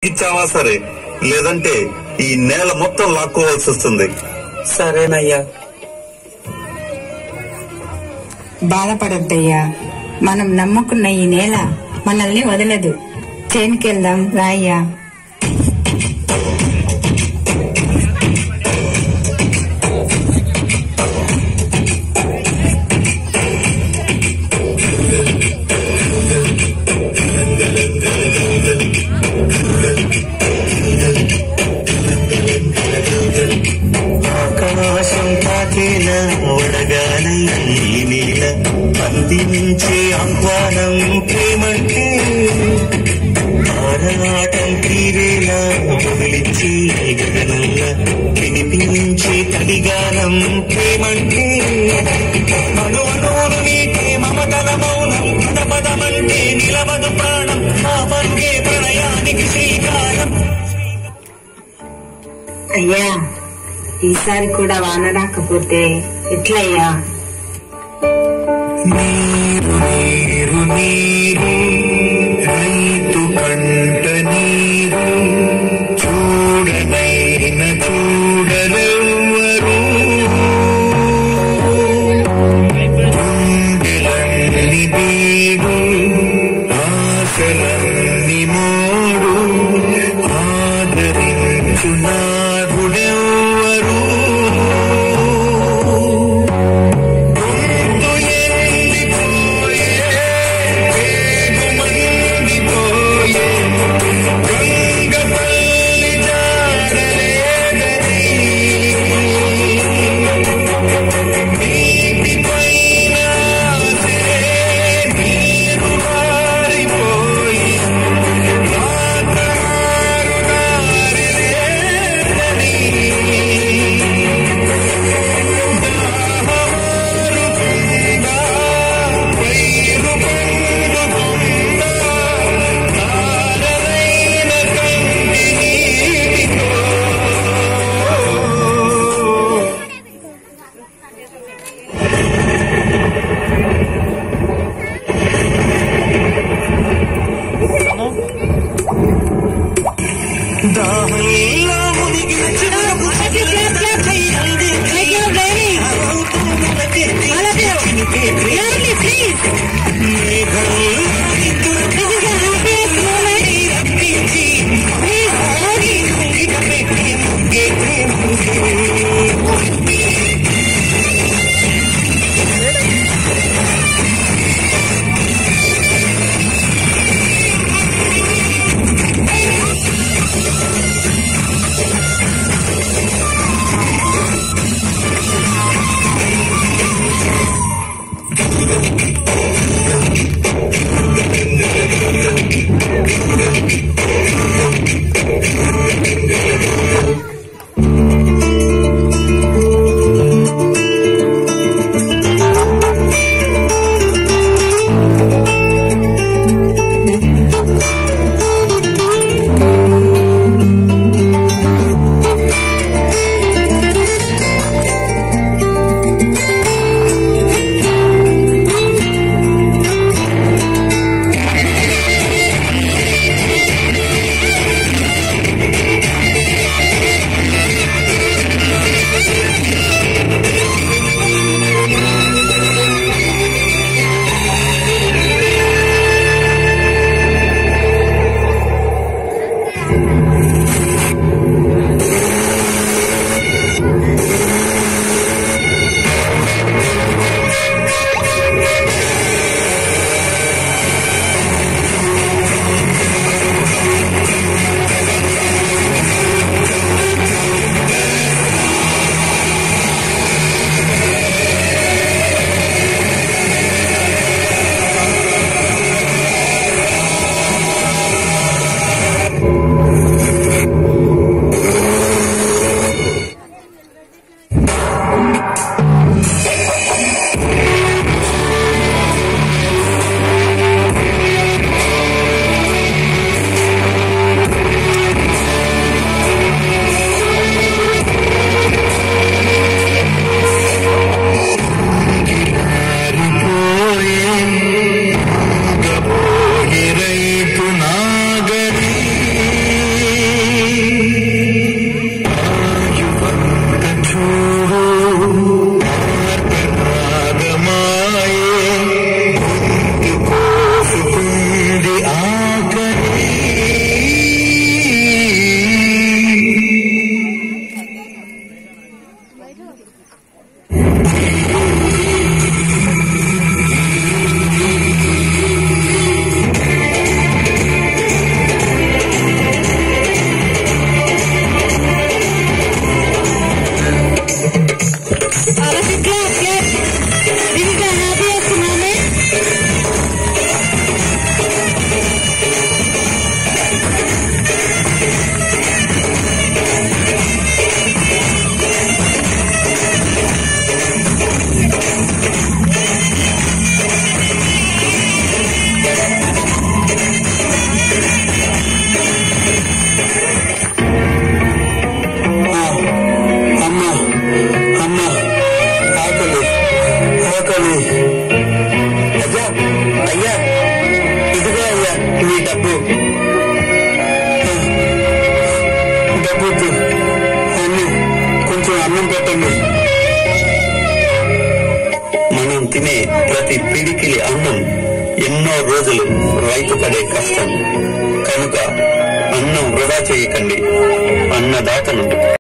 ఇచ్చావా సరే లేదంటే ఈ నేల మొత్తం లాక్కోవాల్సి వస్తుంది సరేనయ్యా బాధపడొద్దయ్యా మనం నమ్ముకున్న ఈ నేల మనల్ని వదలదు చేనుకెళ్దాం రాయ్యా ఆకాశం తాకేల వడగాలి ఈ నీల అందించే ఆహ్వానం ప్రేమంటే ఆరాటం తీరేలా వదిలించి గగనంలా వినిపించే తడిగానం ప్రేమంటే అను అనువును నీకే మమతల మౌనం పద పదమంటే నిలవదు ప్రాణం ఆ పరుగే ప్రణయానికి శ్రీకారం అయ్యా ఈసారి కూడా వాన రాకపోతే ఎట్లయ్యా నీరు నీరు నీరు రైతు కంట నీరు చూడనైన చూడరెవ్వరు గుండెలన్ని బీడు ఆశలన్ని మోడు ఆదరించు నాగుడెవ్వరు దాహంలో మునిగించిన రైతు నాగరి స్వామి అయ్యా అయ్యా ఇదిగో అయ్యా మీ డబ్బు డబ్బు వద్దు. అన్నం కొంచెం అన్నం పెట్టండి మనం తినే ప్రతి పిడికిలి అన్నం ఎన్నో రోజులు రైతు పడే కష్టం కనుక అన్నం వృధా చేయకండి అన్నదాతను